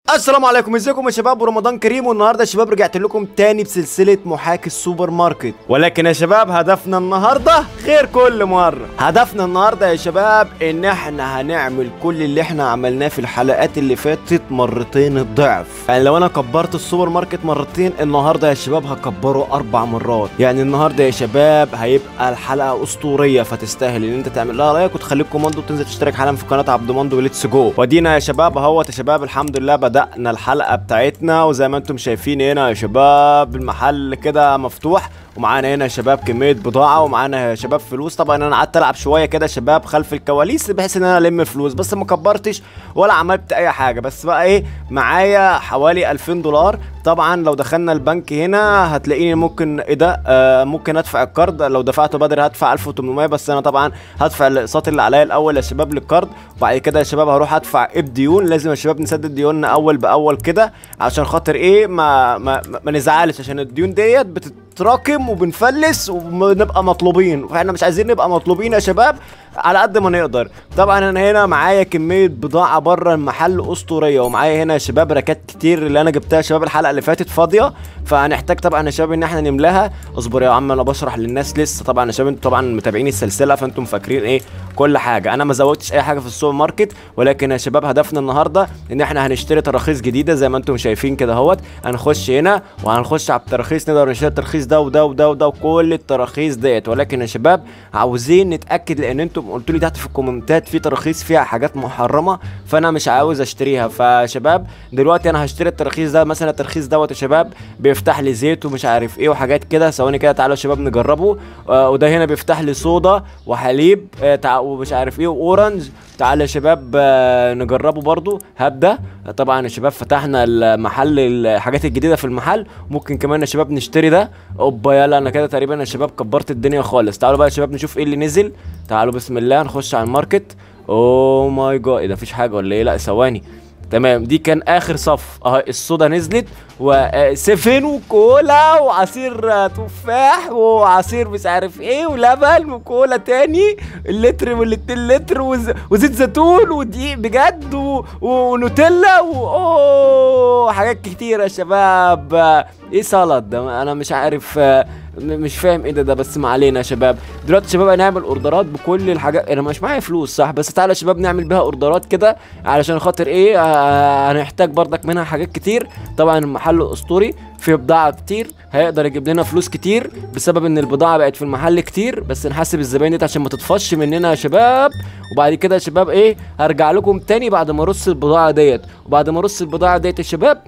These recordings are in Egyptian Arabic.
السلام عليكم ازيكم يا شباب ورمضان كريم والنهارده يا شباب رجعت لكم تاني بسلسله محاكي السوبر ماركت ولكن يا شباب هدفنا النهارده غير كل مره هدفنا النهارده يا شباب ان احنا هنعمل كل اللي احنا عملناه في الحلقات اللي فاتت مرتين الضعف يعني لو انا كبرت السوبر ماركت مرتين النهارده يا شباب هكبره اربع مرات يعني النهارده يا شباب هيبقى الحلقه اسطوريه فتستاهل ان انت تعمل لها لايك وتخليك كوماندو وتنزل تشترك حالا في قناه عبد مندو ليتس جو ودينا يا شباب اهوت يا شباب الحمد لله بدأنا الحلقة بتاعتنا وزي ما انتم شايفين هنا يا شباب المحل كده مفتوح ومعانا هنا يا شباب كمية بضاعة ومعانا يا شباب فلوس طبعا انا قعدت العب شوية كده يا شباب خلف الكواليس بحيث ان انا الم فلوس بس ما كبرتش ولا عملت اي حاجة بس بقى ايه معايا حوالي 2000 دولار طبعا لو دخلنا البنك هنا هتلاقيني ممكن ايه ده آه ممكن ادفع الكارد لو دفعته بدري هدفع 1800 بس انا طبعا هدفع الاقساط اللي عليا الاول يا شباب للكارد وبعد كده يا شباب هروح ادفع الديون لازم يا شباب نسدد ديوننا اول باول كده عشان خاطر ايه ما ما, ما, ما نزعلش عشان الديون ديت بتتراكم وبنفلس وبنبقى مطلوبين فاحنا مش عايزين نبقى مطلوبين يا شباب على قد ما نقدر طبعا انا هنا معايا كميه بضاعه بره المحل اسطوريه ومعايا هنا يا شباب راكات كتير اللي انا جبتها يا شباب الحلقه اللي فاتت فاضيه فهنحتاج طبعا يا شباب ان احنا نملاها اصبر يا عم انا بشرح للناس لسه طبعا يا شباب انتوا طبعا متابعين السلسله فانتم فاكرين ايه كل حاجه انا ما زودتش اي حاجه في السوبر ماركت ولكن يا شباب هدفنا النهارده ان احنا هنشتري تراخيص جديده زي ما انتم شايفين كده اهوت هنخش هنا وهنخش على التراخيص نقدر نشتري الترخيص ده وده وده وده وكل التراخيص ديت ولكن يا شباب عاوزين نتاكد لان انتم قلتوا لي تحت في الكومنتات في تراخيص فيها حاجات محرمه فانا مش عاوز اشتريها فشباب دلوقتي انا هشتري الترخيص ده مثلا الترخيص دوت يا شباب بيفتح لي زيت ومش عارف ايه وحاجات كده ثواني كده تعالوا يا شباب نجربه آه وده هنا بيفتح لي صودا وحليب آه تع... ومش عارف ايه واورنج تعالوا يا شباب آه نجربه برضو هبدا طبعا يا شباب فتحنا المحل الحاجات الجديده في المحل ممكن كمان يا شباب نشتري ده اوبا يلا انا كده تقريبا يا شباب كبرت الدنيا خالص تعالوا بقى يا شباب نشوف ايه اللي نزل تعالوا بسم الله نخش على الماركت اوه ماي جاد ايه ده مفيش حاجه ولا ايه لا ثواني تمام دي كان اخر صف اهي الصودا نزلت وسيفين وكولا وعصير تفاح وعصير مش عارف ايه ولبن وكولا تاني اللتر والاتنين لتر وز... وزيت زيتون ودقيق بجد و... ونوتيلا و... اوه حاجات كتير يا شباب ايه سلطه ده انا مش عارف مش فاهم ايه ده ده بس ما علينا يا شباب دلوقتي يا شباب هنعمل اوردرات بكل الحاجات انا مش معايا فلوس صح بس تعالى يا شباب نعمل بيها اوردرات كده علشان خاطر ايه آه هنحتاج بردك منها حاجات كتير طبعا المحل اسطوري فيه بضاعة كتير هيقدر يجيب لنا فلوس كتير بسبب ان البضاعة بقت في المحل كتير بس نحاسب الزباين ديت عشان ما تطفش مننا يا شباب وبعد كده يا شباب ايه هرجع لكم تاني بعد ما ارص البضاعة ديت وبعد ما ارص البضاعة ديت يا شباب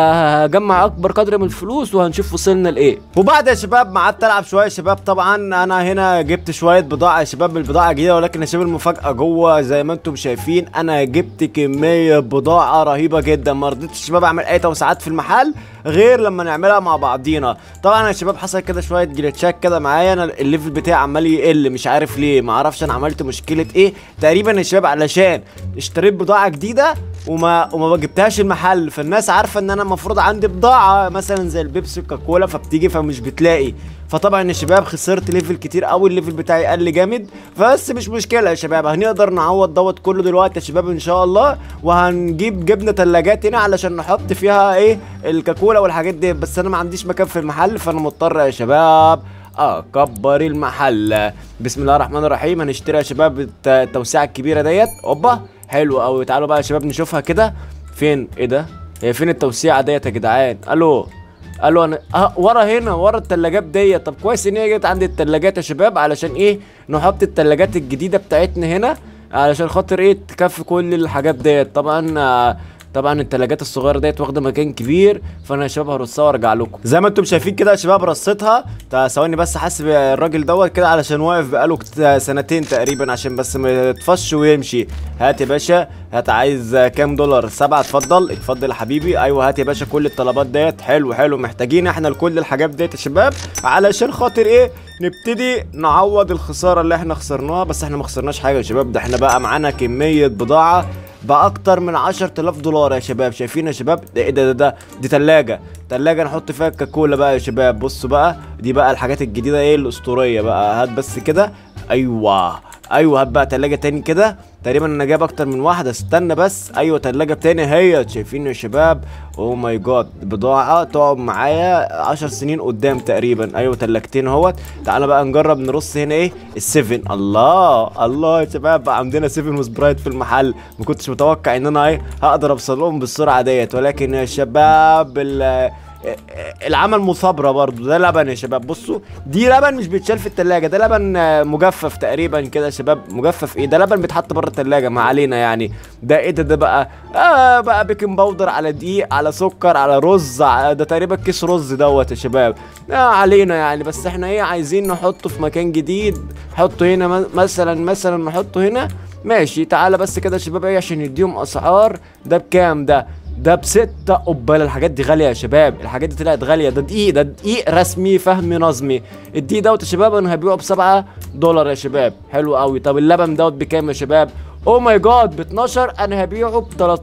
هجمع اكبر قدر من الفلوس وهنشوف وصلنا لايه وبعد يا شباب ما قعدت العب شويه يا شباب طبعا انا هنا جبت شويه بضاعه يا شباب من البضاعه الجديده ولكن يا شباب المفاجاه جوه زي ما انتم شايفين انا جبت كميه بضاعه رهيبه جدا ما رضيتش يا شباب اعمل اي توسعات في المحل غير لما نعملها مع بعضينا طبعا يا شباب حصل كده شويه جليتشات كده معايا انا الليفل بتاعي عمال يقل مش عارف ليه ما اعرفش انا عملت مشكله ايه تقريبا يا شباب علشان اشتريت بضاعه جديده وما وما جبتهاش المحل فالناس عارفه ان انا المفروض عندي بضاعه مثلا زي البيبسي والكاكولا فبتيجي فمش بتلاقي فطبعا يا شباب خسرت ليفل كتير قوي الليفل بتاعي قل جامد بس مش مشكله يا شباب هنقدر نعوض دوت كله دلوقتي يا شباب ان شاء الله وهنجيب جبنه ثلاجات هنا علشان نحط فيها ايه الكاكولا والحاجات دي بس انا ما عنديش مكان في المحل فانا مضطر يا شباب اكبر المحل بسم الله الرحمن الرحيم هنشتري يا شباب التوسعه الكبيره ديت اوبا حلو قوي تعالوا بقى يا شباب نشوفها كده فين ايه ده هي فين التوسيعه ديت يا جدعان الو الو انا اه ورا هنا ورا التلاجات ديت طب كويس ان هي جت عند التلاجات يا شباب علشان ايه نحط التلاجات الجديده بتاعتنا هنا علشان خاطر ايه تكفي كل الحاجات ديت طبعا آه طبعا التلاجات الصغيره ديت واخده مكان كبير فانا يا شباب هرصها وارجع لكم زي ما انتم شايفين كده يا شباب رصيتها ثواني بس حاسب الراجل دوت كده علشان واقف بقاله سنتين تقريبا عشان بس ما يطفش ويمشي هات يا باشا هات عايز كام دولار سبعة اتفضل اتفضل يا حبيبي ايوه هات يا باشا كل الطلبات ديت حلو حلو محتاجين احنا لكل الحاجات ديت يا شباب علشان خاطر ايه نبتدي نعوض الخساره اللي احنا خسرناها بس احنا ما خسرناش حاجه يا شباب ده احنا بقى معانا كميه بضاعه باكتر من 10000 دولار يا شباب شايفين يا شباب ده ايه ده ده ده دي تلاجة تلاجة نحط فيها الكاكولا بقى يا شباب بصوا بقى دي بقى الحاجات الجديدة ايه الاسطورية بقى هات بس كده ايوه ايوه هات بقى تلاجة تاني كده تقريبا انا جايب اكتر من واحده استنى بس ايوه تلاجه تاني هي شايفين يا شباب او ماي جاد بضاعه تقعد معايا 10 سنين قدام تقريبا ايوه تلاجتين اهوت تعالى بقى نجرب نرص هنا ايه السيفن الله الله يا شباب بقى عندنا سيفن وسبرايت في المحل ما كنتش متوقع ان انا ايه هقدر اوصلهم بالسرعه ديت ولكن يا شباب ال- العمل مثابرة برضو ده لبن يا شباب بصوا دي لبن مش بيتشال في التلاجة ده لبن آه، مجفف تقريبا كده يا شباب مجفف ايه ده لبن بيتحط بره التلاجة ما علينا يعني ده ايه ده ده بقى آه بقى بيكنج باودر على دقيق على سكر على رز على ده تقريبا كيس رز دوت يا شباب آه علينا يعني بس احنا ايه عايزين نحطه في مكان جديد نحطه هنا م- مثلا مثلا نحطه هنا ماشي تعالى بس كده يا شباب ايه عشان نديهم اسعار ده بكام ده ده بستة قبالة الحاجات دي غالية يا شباب الحاجات دي طلعت غالية ده دقيق ده دقيق رسمي فهمي نظمي الدقيق دوت يا شباب انا هبيعه بسبعة دولار يا شباب حلو قوي طب اللبن دوت بكام يا شباب او ماي جاد ب 12 انا هبيعه ب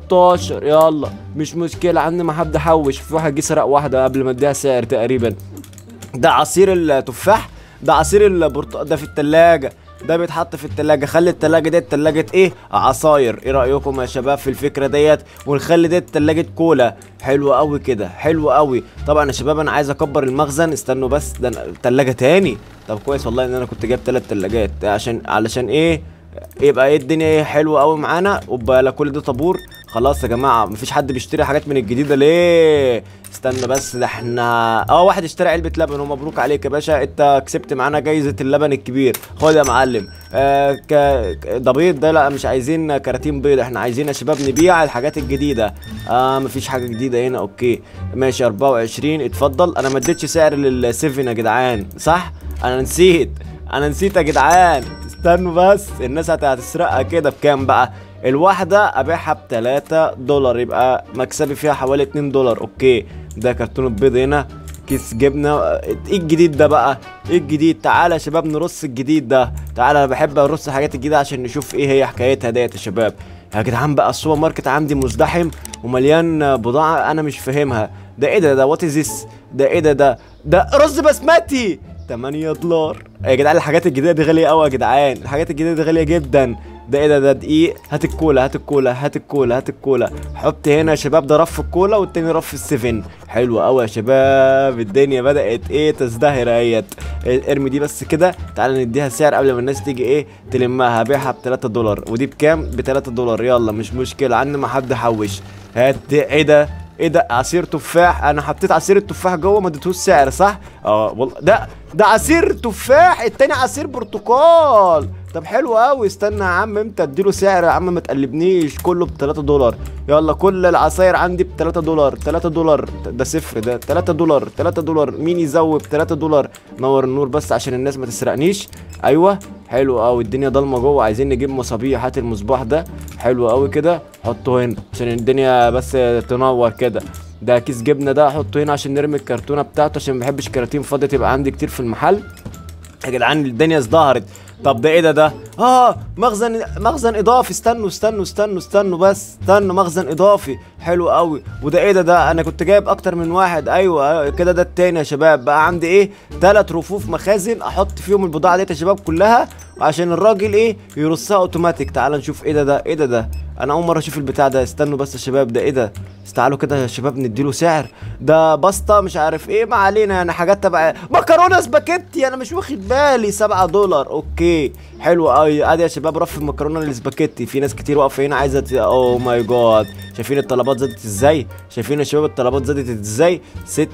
13 يلا مش مشكلة عندي ما حد حوش في واحد جه سرق واحدة قبل ما اديها سعر تقريبا ده عصير التفاح ده عصير البرتقال ده في التلاجة ده بيتحط في التلاجة خلي التلاجة ديت تلاجة ايه عصاير ايه رأيكم يا شباب في الفكرة ديت ونخلي ديت تلاجة كولا حلو قوي كده حلو قوي طبعا يا شباب انا عايز اكبر المخزن استنوا بس ده أنا- تلاجة تاني طب كويس والله ان انا كنت جايب تلات تلاجات عشان علشان ايه يبقى ايه الدنيا ايه حلوه قوي معانا وبقى كل ده طابور خلاص يا جماعه مفيش حد بيشتري حاجات من الجديده ليه استنى بس ده احنا اه واحد اشترى علبه لبن ومبروك عليك يا باشا انت كسبت معانا جايزه اللبن الكبير خد يا معلم آه ك... ك- ده بيض ده لا مش عايزين كراتين بيض احنا عايزين يا شباب نبيع الحاجات الجديده اه مفيش حاجه جديده هنا اوكي ماشي 24 اتفضل انا ما اديتش سعر للسيفن يا جدعان صح انا نسيت انا نسيت يا جدعان استنوا بس الناس هت- هتسرقها كده بكام بقى الواحدة ابيعها ب 3 دولار يبقى مكسبي فيها حوالي 2 دولار اوكي ده كرتون البيض هنا كيس جبنة ايه الجديد ده بقى ايه الجديد تعالى يا شباب نرص الجديد ده تعالى انا بحب ارص الحاجات الجديدة عشان نشوف ايه هي حكايتها ديت يا شباب يا جدعان بقى السوبر ماركت عندي مزدحم ومليان بضاعة انا مش فاهمها ده ايه ده ده وات از ذس ده ايه ده ده ده رز بسمتي 8 دولار يا جدعان الحاجات الجديده دي غاليه قوي يا جدعان الحاجات الجديده دي غاليه جدا ده ايه ده ده دقيق هات الكولا هات الكولا هات الكولا هات الكولا حط هنا يا شباب ده رف الكولا والتاني رف السفن حلو قوي يا شباب الدنيا بدات ايه تزدهر اهيت إيه، ارمي دي بس كده تعالى نديها سعر قبل ما الناس تيجي ايه تلمها هبيعها ب 3 دولار ودي بكام ب 3 دولار يلا مش مشكله عندي ما حد حوش هات ايه ده ايه ده عصير تفاح انا حطيت عصير التفاح جوه ما اديتهوش سعر صح اه والله ده ده عصير تفاح التاني عصير برتقال طب حلو قوي استنى يا عم امتى اديله سعر يا عم ما تقلبنيش كله ب 3 دولار يلا كل العصاير عندي ب 3 دولار 3 دولار ده صفر ده 3 دولار 3 دولار مين يزود 3 دولار نور النور بس عشان الناس ما تسرقنيش ايوه حلو قوي الدنيا ضلمه جوه عايزين نجيب مصابيح هات المصباح ده حلو قوي كده حطه هنا عشان الدنيا بس تنور كده ده كيس جبنه ده احطه هنا عشان نرمي الكرتونه بتاعته عشان ما بحبش كراتين فاضيه تبقى عندي كتير في المحل يا جدعان الدنيا ازدهرت طب ده ايه ده ده اه مخزن مخزن اضافي استنوا استنوا استنوا استنوا بس استنوا مخزن اضافي حلو قوي وده ايه ده ده انا كنت جايب اكتر من واحد ايوه أيوة، كده ده التاني يا شباب بقى عندي ايه ثلاث رفوف مخازن احط فيهم البضاعه ديت يا شباب كلها عشان الراجل ايه يرصها اوتوماتيك تعال نشوف ايه ده ده ايه ده ده انا اول مره اشوف البتاع ده استنوا بس يا شباب ده ايه ده تعالوا كده يا شباب نديله سعر ده باستا مش عارف ايه ما علينا يعني حاجات تبع مكرونه سباكيتي انا مش واخد بالي 7 دولار اوكي حلو قوي ادي يا شباب رف المكرونه السباكيتي في ناس كتير واقفه هنا عايزه ت- اوه ماي جاد شايفين الطلبات زادت ازاي شايفين يا شباب الطلبات زادت ازاي 6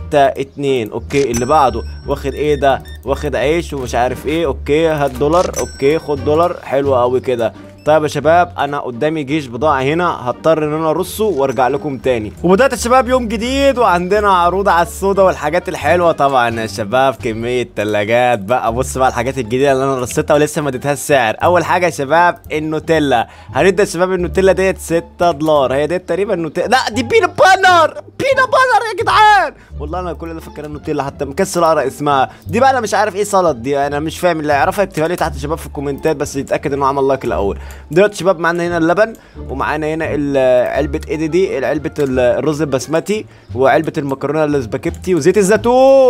2 اوكي اللي بعده واخد ايه ده واخد عيش ومش عارف ايه اوكي هات دولار اوكي خد دولار حلو قوي كده طيب يا شباب انا قدامي جيش بضاعه هنا هضطر ان انا ارصه وارجع لكم تاني وبدات يا شباب يوم جديد وعندنا عروض على السودا والحاجات الحلوه طبعا يا شباب كميه تلاجات بقى بص بقى الحاجات الجديده اللي انا رصيتها ولسه ما اديتهاش سعر اول حاجه يا شباب النوتيلا هندي يا شباب النوتيلا ديت 6 دولار هي ديت تقريبا نوتيلا لا دي بينا بانر بينا بانر يا جدعان والله انا كل ده فاكر النوتيلا حتى مكسل اقرا اسمها دي بقى انا مش عارف ايه سلطه دي انا مش فاهم اللي يعرفها يكتبها لي تحت يا شباب في الكومنتات بس يتاكد انه عمل لايك الاول دلوقتي شباب معانا هنا اللبن ومعانا هنا ال- علبه ايه دي دي علبه ال- الرز البسمتي وعلبه المكرونه الاسباجيتي وزيت الزيتون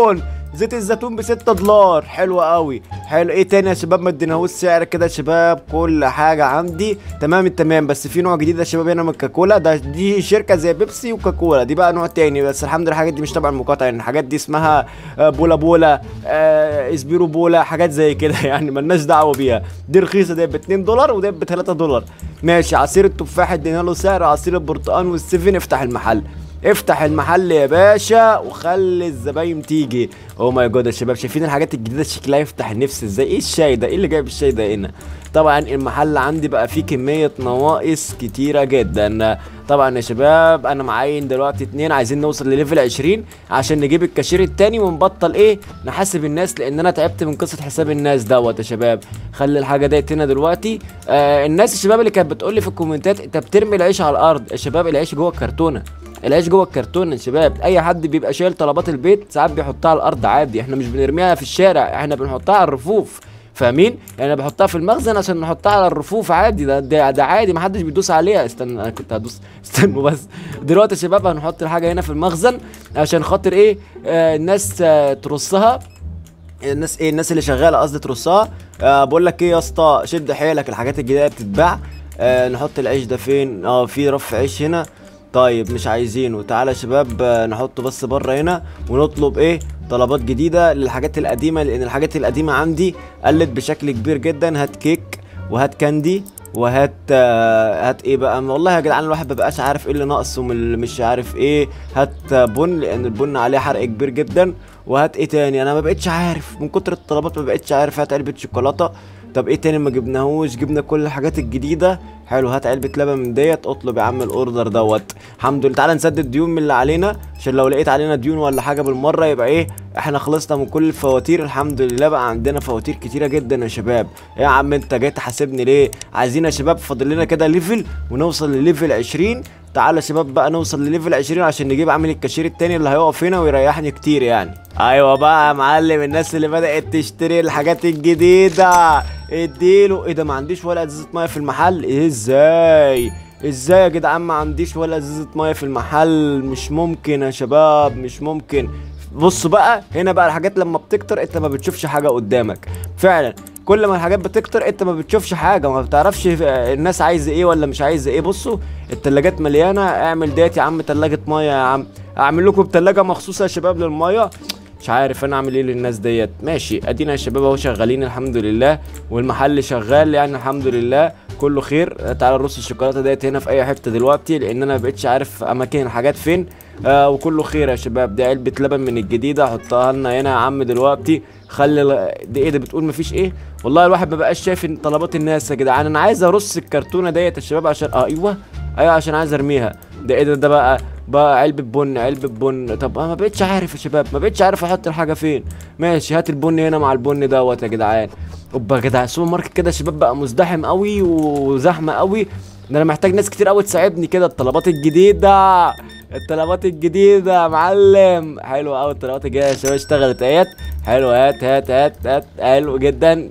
زيت الزيتون ب 6 دولار حلو قوي حلو ايه تاني يا شباب ما اديناهوش سعر كده يا شباب كل حاجه عندي تمام التمام بس في نوع جديد يا شباب هنا من الكاكولا ده دي شركه زي بيبسي وكاكولا دي بقى نوع تاني بس الحمد لله الحاجات دي مش تبع المقاطعه يعني الحاجات دي اسمها آه، بولا بولا آه، اسبيرو بولا حاجات زي كده يعني ملناش دعوه بيها دي رخيصه دي ب 2 دولار ودي ب 3 دولار ماشي عصير التفاح ادينا له سعر عصير البرتقال والسيفن افتح المحل افتح المحل يا باشا وخلي الزباين تيجي او ماي جاد يا شباب شايفين الحاجات الجديده شكلها يفتح النفس ازاي ايه الشاي ده ايه اللي جايب الشاي ده هنا طبعا المحل عندي بقى فيه كميه نواقص كتيره جدا طبعا يا شباب انا معين دلوقتي اتنين عايزين نوصل لليفل 20 عشان نجيب الكاشير التاني ونبطل ايه نحاسب الناس لان انا تعبت من قصه حساب الناس دوت يا شباب خلي الحاجه ديت هنا دلوقتي آه الناس الشباب اللي كانت بتقول لي في الكومنتات انت بترمي العيش على الارض يا شباب العيش جوه الكرتونه العيش جوه الكرتون يا شباب اي حد بيبقى شايل طلبات البيت ساعات بيحطها على الارض عادي احنا مش بنرميها في الشارع احنا بنحطها على الرفوف فاهمين يعني انا بحطها في المخزن عشان نحطها على الرفوف عادي ده ده, ده عادي محدش بيدوس عليها استنى انا كنت هدوس استنوا بس دلوقتي يا شباب هنحط الحاجه هنا في المخزن عشان خاطر ايه آه الناس آه ترصها الناس ايه الناس اللي شغاله قصدي ترصها آه بقول لك ايه يا اسطى شد حيلك الحاجات الجديده بتتباع آه نحط العيش ده فين اه في رف عيش هنا طيب مش عايزينه تعالى يا شباب آه، نحطه بس بره هنا ونطلب ايه طلبات جديده للحاجات القديمه لان الحاجات القديمه عندي قلت بشكل كبير جدا هات كيك وهات كاندي وهات آه، هات ايه بقى والله يا جدعان الواحد مبقاش عارف ايه اللي ناقصه من اللي مش عارف ايه هات آه، بن لان البن عليه حرق كبير جدا وهات ايه تاني انا ما بقتش عارف من كتر الطلبات ما بقتش عارف هات علبه شوكولاته طب ايه تاني ما جبناهوش جبنا كل الحاجات الجديده حلو هات علبه لبن من ديت اطلب يا عم الاوردر دوت الحمد لله تعالى نسدد ديون من اللي علينا عشان لو لقيت علينا ديون ولا حاجه بالمره يبقى ايه احنا خلصنا من كل الفواتير الحمد لله بقى عندنا فواتير كتيره جدا يا شباب إيه يا عم انت جاي تحاسبني ليه عايزين يا شباب فاضل لنا كده ليفل ونوصل لليفل 20 تعالى يا شباب بقى نوصل لليفل 20 عشان نجيب عامل الكاشير التاني اللي هيقف هنا ويريحني كتير يعني ايوه بقى يا معلم الناس اللي بدأت تشتري الحاجات الجديدة اديله ايه ده ما عنديش ولا ازازة ميه في المحل إيه ازاي ازاي يا جدعان ما عنديش ولا ازازة ميه في المحل مش ممكن يا شباب مش ممكن بص بقى هنا بقى الحاجات لما بتكتر انت ما بتشوفش حاجة قدامك فعلا كل ما الحاجات بتكتر انت ما بتشوفش حاجه ما بتعرفش الناس عايزه ايه ولا مش عايزه ايه بصوا التلاجات مليانه اعمل ديت يا عم تلاجه ميه يا عم اعمل لكم تلاجه مخصوصه يا شباب للميه مش عارف انا اعمل ايه للناس ديت ماشي ادينا يا شباب اهو شغالين الحمد لله والمحل شغال يعني الحمد لله كله خير تعالى نرص الشوكولاته ديت هنا في اي حته دلوقتي لان انا مبقتش عارف اماكن الحاجات فين آه وكله خير يا شباب دي علبه لبن من الجديده حطها لنا هنا يا عم دلوقتي خلي ال- دي ايه ده بتقول مفيش ايه والله الواحد ما بقاش شايف إن طلبات الناس يا جدعان انا عايز ارص الكرتونه ديت يا شباب عشان اه ايوه ايوه عشان عايز ارميها ده ايه ده ده بقى بقى علبة بن علبة بن طب انا ما بقتش عارف يا شباب ما بقتش عارف احط الحاجة فين ماشي هات البن هنا مع البن دوت يا جدعان اوبا يا جدعان السوبر ماركت كده يا شباب بقى مزدحم قوي وزحمة قوي ده انا محتاج ناس كتير قوي تساعدني كده الطلبات الجديدة الطلبات الجديدة يا معلم حلو قوي الطلبات الجديدة يا شباب اشتغلت اهيت حلو هات هات هات هات حلو جدا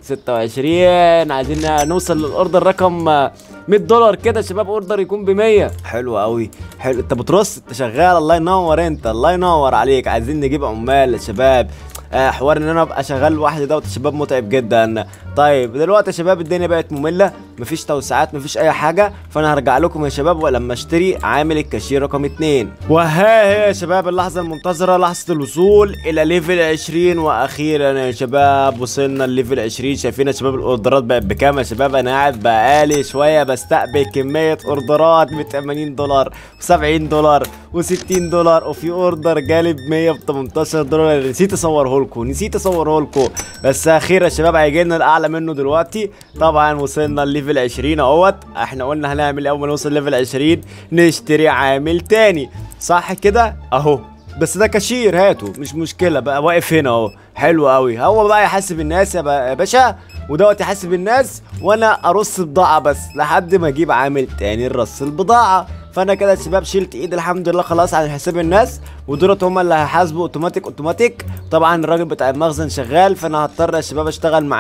26 عايزين نوصل للاوردر رقم آه، 100 دولار كده يا شباب اوردر يكون ب 100 حلو قوي حلو انت بترص انت شغال الله ينور انت الله ينور عليك عايزين نجيب عمال يا شباب آه حوار ان انا ابقى شغال لوحدي دوت يا شباب متعب جدا طيب دلوقتي يا شباب الدنيا بقت ممله مفيش توسعات مفيش اي حاجه فانا هرجع لكم يا شباب ولما اشتري عامل الكاشير رقم 2 وها هي يا شباب اللحظه المنتظره لحظه الوصول الى ليفل 20 واخيرا يا شباب وصلنا لليفل 20 شايفين يا شباب الاوردرات بقت بكام يا شباب انا قاعد بقالي شويه بستقبل كميه اوردرات ب 80 دولار و70 دولار و60 دولار وفي اوردر جالي ب 118 دولار نسيت اصوره لكم نسيت اصوره لكم بس اخيرا يا شباب هيجي لنا الاعلى منه دلوقتي طبعا وصلنا لليفل 20 اهوت احنا قلنا هنعمل اول ما نوصل ليفل 20 نشتري عامل تاني صح كده اهو بس ده كاشير هاته مش مشكله بقى واقف هنا اهو حلو قوي هو بقى يحاسب الناس يا بقى- يا باشا ودوت يحاسب الناس وانا ارص بضاعه بس لحد ما اجيب عامل تاني نرص البضاعه فانا كده يا شباب شلت ايدي الحمد لله خلاص عن حساب الناس ودولت هم اللي هيحاسبوا اوتوماتيك اوتوماتيك طبعا الراجل بتاع المخزن شغال فانا هضطر يا شباب اشتغل معاه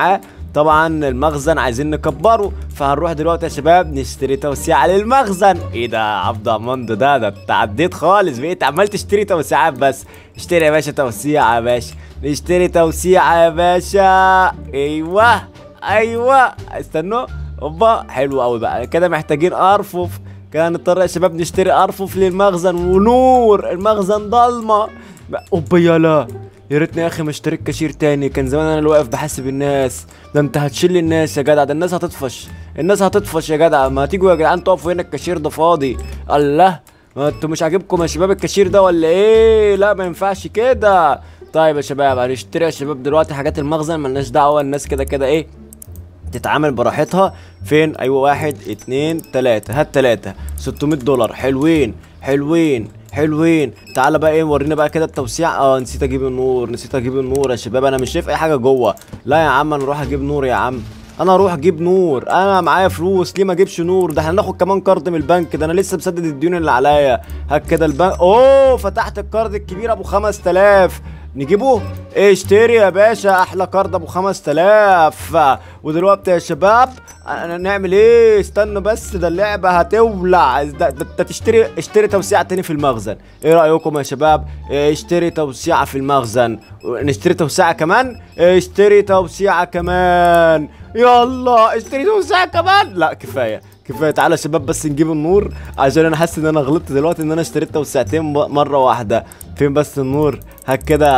طبعا المخزن عايزين نكبره فهنروح دلوقتي يا شباب نشتري توسيعه للمخزن ايه ده يا عبد اماندو ده ده انت عديت خالص بقيت عمال تشتري توسيعات بس اشتري يا باشا توسيعه يا باشا نشتري توسيعه يا باشا ايوه ايوه استنوا اوبا حلو قوي بقى كده محتاجين ارفف كده نضطر يا شباب نشتري ارفف للمخزن ونور المخزن ضلمه بقى- اوبا يلا يا ريتني يا اخي ما اشتريت كاشير تاني كان زمان انا اللي واقف بحاسب الناس ده انت هتشيل الناس يا جدع ده الناس هتطفش الناس هتطفش يا جدع ما تيجوا يا جدعان تقفوا هنا الكاشير ده فاضي الله ما انتوا مش عاجبكم يا شباب الكاشير ده ولا ايه لا ما ينفعش كده طيب يا شباب هنشتري يا شباب دلوقتي حاجات المخزن ملناش دعوه الناس كده كده ايه تتعامل براحتها فين ايوه واحد اتنين تلاتة هات تلاتة 600 دولار حلوين حلوين حلوين تعالى بقى ايه ورينا بقى كده التوسيع اه نسيت اجيب النور نسيت اجيب النور يا شباب انا مش شايف اي حاجه جوه لا يا عم انا اروح اجيب نور يا عم انا اروح اجيب نور انا معايا فلوس ليه ما اجيبش نور ده احنا هناخد كمان كارد من البنك ده انا لسه مسدد الديون اللي عليا هات كده البنك اوه فتحت الكارد الكبير ابو 5000 نجيبه اشتري يا باشا احلى كارد ابو 5000 ودلوقتي يا شباب انا نعمل ايه استنوا بس ده اللعبه هتولع ده, ده, ده تشتري اشتري توسيعه تاني في المخزن ايه رايكم يا شباب اه، اشتري توسيعه في المخزن نشتري توسيعه كمان اشتري توسيعه كمان يلا اشتري توسيعه كمان لا كفايه كفايه تعالى يا شباب بس نجيب النور عشان انا حاسس ان انا غلطت دلوقتي ان انا اشتريت توسعتين ب- مره واحده فين بس النور هات كده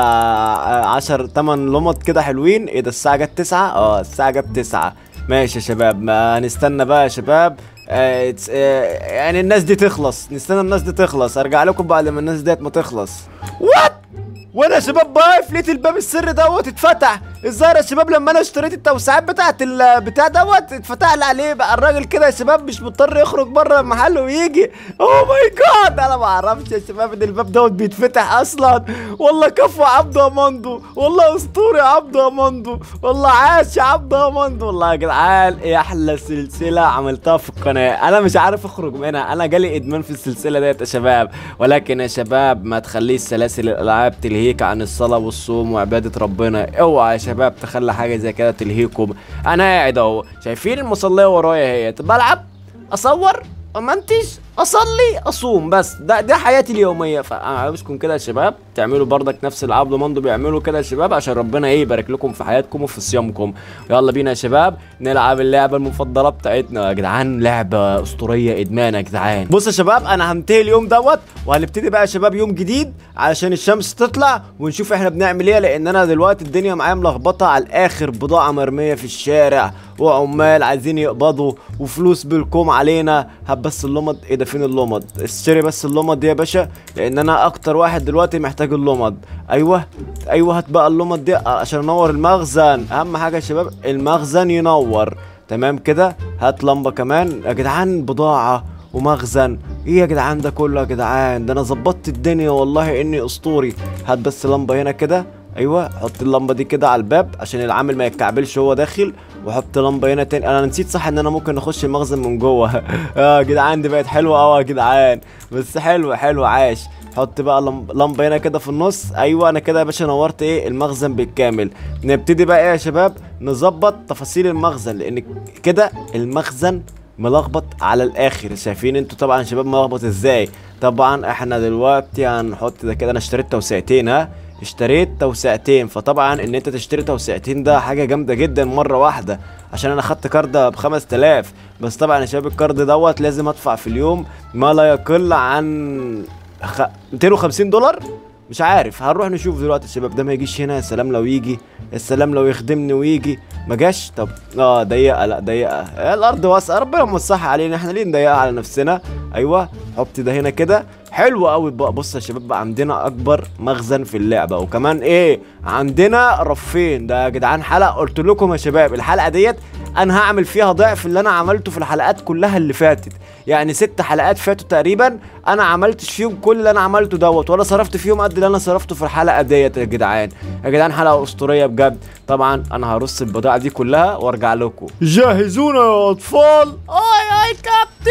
10 8 لمط كده حلوين ايه ده الساعه جت 9 اه الساعه جت 9 ماشي يا شباب ما هنستنى بقى يا شباب آه it's- آه يعني الناس دي تخلص نستنى الناس دي تخلص ارجع لكم بعد ما الناس ديت ما تخلص وات وانا يا شباب واقف لقيت الباب السري دوت اتفتح الظاهر يا شباب لما انا اشتريت التوسعات بتاعت البتاع دوت اتفتح لي عليه بقى الراجل كده يا شباب مش مضطر يخرج بره المحل ويجي اوه ماي جاد انا ما اعرفش يا شباب ان الباب دوت بيتفتح اصلا والله كفو يا عبد اماندو والله اسطوري يا عبد اماندو والله عاش يا عبد اماندو والله يا جدعان ايه احلى سلسله عملتها في القناه انا مش عارف اخرج منها انا جالي ادمان في السلسله ديت يا شباب ولكن يا شباب ما تخليش سلاسل الالعاب تلهيك عن الصلاه والصوم وعباده ربنا اوعى يا شباب تخلي حاجه زي كده تلهيكم انا قاعد اهو شايفين المصليه ورايا اهي بلعب اصور امنتج اصلي اصوم بس ده ده حياتي اليوميه فانا عاوزكم كده يا شباب تعملوا برضك نفس اللي عبد مندو بيعملوا كده يا شباب عشان ربنا ايه يبارك لكم في حياتكم وفي صيامكم يلا بينا يا شباب نلعب اللعبه المفضله بتاعتنا يا جدعان لعبه اسطوريه ادمان يا جدعان بص يا شباب انا هنتهي اليوم دوت وهنبتدي بقى يا شباب يوم جديد علشان الشمس تطلع ونشوف احنا بنعمل ايه لان انا دلوقتي الدنيا معايا ملخبطه على الاخر بضاعه مرميه في الشارع وعمال عايزين يقبضوا وفلوس بالكوم علينا هات بس اللمض ايه ده فين اللمض اشتري بس اللمض دي يا باشا لان انا اكتر واحد دلوقتي محتاج اللمض ايوه ايوه هات بقى اللمض دي عشان انور المخزن اهم حاجه يا شباب المخزن ينور تمام كده هات لمبه كمان يا جدعان بضاعه ومخزن ايه يا جدعان ده كله يا جدعان ده انا ظبطت الدنيا والله اني اسطوري هات بس لمبه هنا كده ايوه حط اللمبه دي كده على الباب عشان العامل ما يتكعبلش وهو داخل وحط لمبه هنا تاني انا نسيت صح ان انا ممكن اخش المخزن من جوه اه يا جدعان دي بقت حلوه قوي يا جدعان بس حلو حلو عاش حط بقى لمب- لمبه هنا كده في النص ايوه انا كده يا باشا نورت ايه المخزن بالكامل نبتدي بقى ايه يا شباب نظبط تفاصيل المخزن لان كده المخزن ملخبط على الاخر شايفين انتوا طبعا يا شباب ملخبط ازاي طبعا احنا دلوقتي هنحط ده كده انا اشتريت توسعتين ها اشتريت توسعتين فطبعا ان انت تشتري توسعتين ده حاجه جامده جدا مره واحده عشان انا خدت كارد ب 5000 بس طبعا يا شباب الكارد دوت لازم ادفع في اليوم ما لا يقل عن خ... 250 دولار مش عارف هنروح نشوف دلوقتي الشباب ده ما يجيش هنا يا سلام لو يجي يا سلام لو يخدمني ويجي ما جاش طب اه ضيقه لا ضيقه الارض واسعه ربنا موسعها علينا احنا ليه نضيقها على نفسنا ايوه حط ده هنا كده حلو قوي بقى بص يا شباب بقى عندنا اكبر مخزن في اللعبه وكمان ايه عندنا رفين ده يا جدعان حلقه قلت لكم يا شباب الحلقه ديت انا هعمل فيها ضعف اللي انا عملته في الحلقات كلها اللي فاتت يعني ست حلقات فاتوا تقريبا انا عملتش فيهم كل اللي انا عملته دوت ولا صرفت فيهم قد اللي انا صرفته في الحلقه ديت يا جدعان يا جدعان حلقه اسطوريه بجد طبعا انا هرص البضاعه دي كلها وارجع لكم جهزونا يا اطفال اي اي كابتن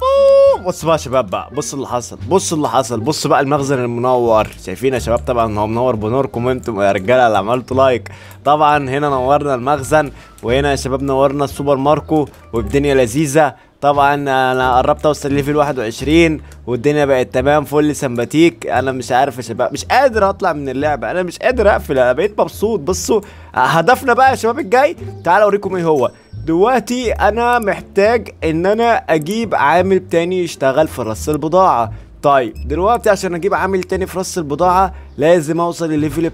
أوه، بص بقى يا شباب بقى بص اللي حصل بص اللي حصل بص بقى المخزن المنور شايفين يا شباب طبعا هو منور بنوركم انتم يا رجاله اللي عملتوا لايك طبعا هنا نورنا المخزن وهنا يا شباب نورنا السوبر ماركو والدنيا لذيذه طبعا انا قربت اوصل ليفل 21 والدنيا بقت تمام فل سمباتيك انا مش عارف يا شباب مش قادر اطلع من اللعبه انا مش قادر اقفل انا بقيت مبسوط بصوا هدفنا بقى يا شباب الجاي تعالوا اوريكم ايه هو دلوقتي انا محتاج ان انا اجيب عامل تاني يشتغل في رص البضاعه طيب دلوقتي عشان اجيب عامل تاني في رص البضاعه لازم اوصل لليفل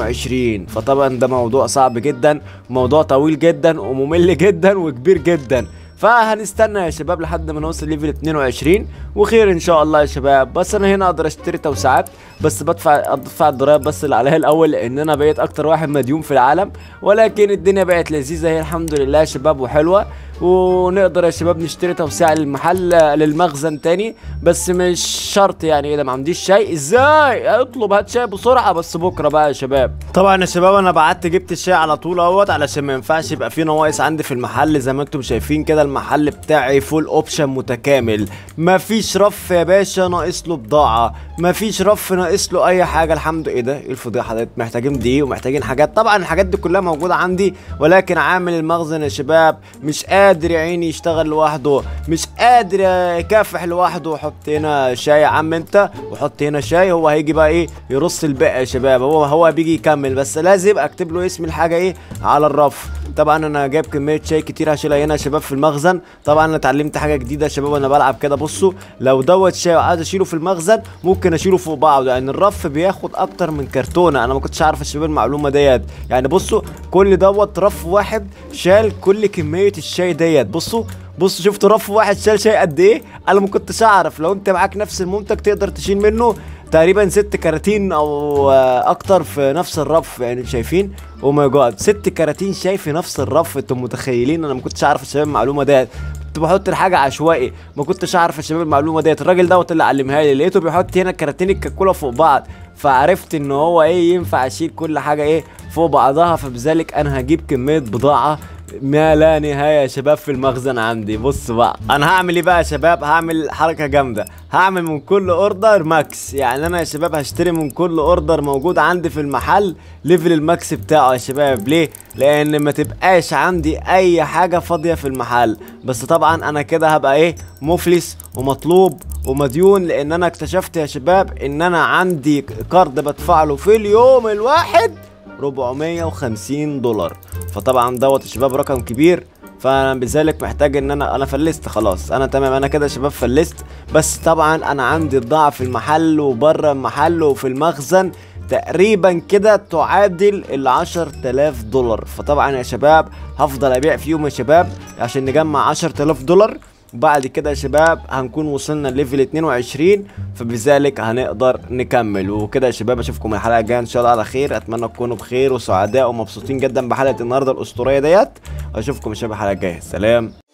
22 فطبعا ده موضوع صعب جدا موضوع طويل جدا وممل جدا وكبير جدا فهنستنى يا شباب لحد ما نوصل ليفل 22 وخير ان شاء الله يا شباب بس انا هنا اقدر اشتري توسعات بس بدفع ادفع الضرايب بس اللي عليها الاول لان انا بقيت اكتر واحد مديون في العالم ولكن الدنيا بقت لذيذه هي الحمد لله يا شباب وحلوه ونقدر يا شباب نشتري توسيع للمحل للمخزن تاني بس مش شرط يعني اذا ما عنديش شاي ازاي اطلب هات شاي بسرعه بس بكره بقى يا شباب طبعا يا شباب انا بعت جبت الشاي على طول اهوت علشان ما ينفعش يبقى في نواقص عندي في المحل زي ما انتم شايفين كده المحل بتاعي فول اوبشن متكامل مفيش رف يا باشا ناقص له بضاعه مفيش رف ناقص له اي حاجه الحمد ايه ده ايه الفضيحه ديت محتاجين دي ومحتاجين حاجات طبعا الحاجات دي كلها موجوده عندي ولكن عامل المخزن يا شباب مش قادر يا عيني يشتغل لوحده مش قادر يكافح لوحده حط هنا شاي يا عم انت وحط هنا شاي هو هيجي بقى ايه يرص الباقي يا شباب هو هو بيجي يكمل بس لازم اكتب له اسم الحاجه ايه على الرف طبعا انا جايب كميه شاي كتير هشيلها هنا يا شباب في المخزن طبعا انا اتعلمت حاجه جديده يا شباب وانا بلعب كده بصوا لو دوت شاي وعايز اشيله في المخزن ممكن اشيله فوق بعضه يعني الرف بياخد اكتر من كرتونه انا ما كنتش عارف يا شباب المعلومه ديت يعني بصوا كل دوت رف واحد شال كل كميه الشاي ديت بصوا بصوا شفتوا رف واحد شال شاي قد ايه انا ما كنتش اعرف لو انت معاك نفس المنتج تقدر تشيل منه تقريبا ست كراتين او اكتر في نفس الرف يعني شايفين او ماي جاد ست كراتين شاي في نفس الرف انتم متخيلين انا ما كنتش عارف يا شباب المعلومه ديت كنت بحط الحاجه عشوائي ما كنتش اعرف يا شباب المعلومه ديت الراجل دوت اللي علمها لي لقيته بيحط هنا كراتين الكاكولا فوق بعض فعرفت ان هو ايه ينفع اشيل كل حاجه ايه فوق بعضها فبذلك انا هجيب كميه بضاعه ما لا نهايه يا شباب في المخزن عندي بص بقى انا هعمل ايه بقى يا شباب هعمل حركه جامده هعمل من كل اوردر ماكس يعني انا يا شباب هشتري من كل اوردر موجود عندي في المحل ليفل الماكس بتاعه يا شباب ليه لان ما تبقاش عندي اي حاجه فاضيه في المحل بس طبعا انا كده هبقى ايه مفلس ومطلوب ومديون لان انا اكتشفت يا شباب ان انا عندي كارد بدفع له في اليوم الواحد 450 دولار فطبعا دوت يا شباب رقم كبير فانا بذلك محتاج ان انا انا فلست خلاص انا تمام انا كده يا شباب فلست بس طبعا انا عندي بضاعه في المحل وبره المحل وفي المخزن تقريبا كده تعادل ال 10000 دولار فطبعا يا شباب هفضل ابيع فيهم يا شباب عشان نجمع 10000 دولار وبعد كده يا شباب هنكون وصلنا ليفل 22 فبذلك هنقدر نكمل وكده يا شباب اشوفكم الحلقه الجايه ان شاء الله على خير اتمنى تكونوا بخير وسعداء ومبسوطين جدا بحلقه النهارده الاسطوريه ديت اشوفكم يا شباب الحلقه الجايه سلام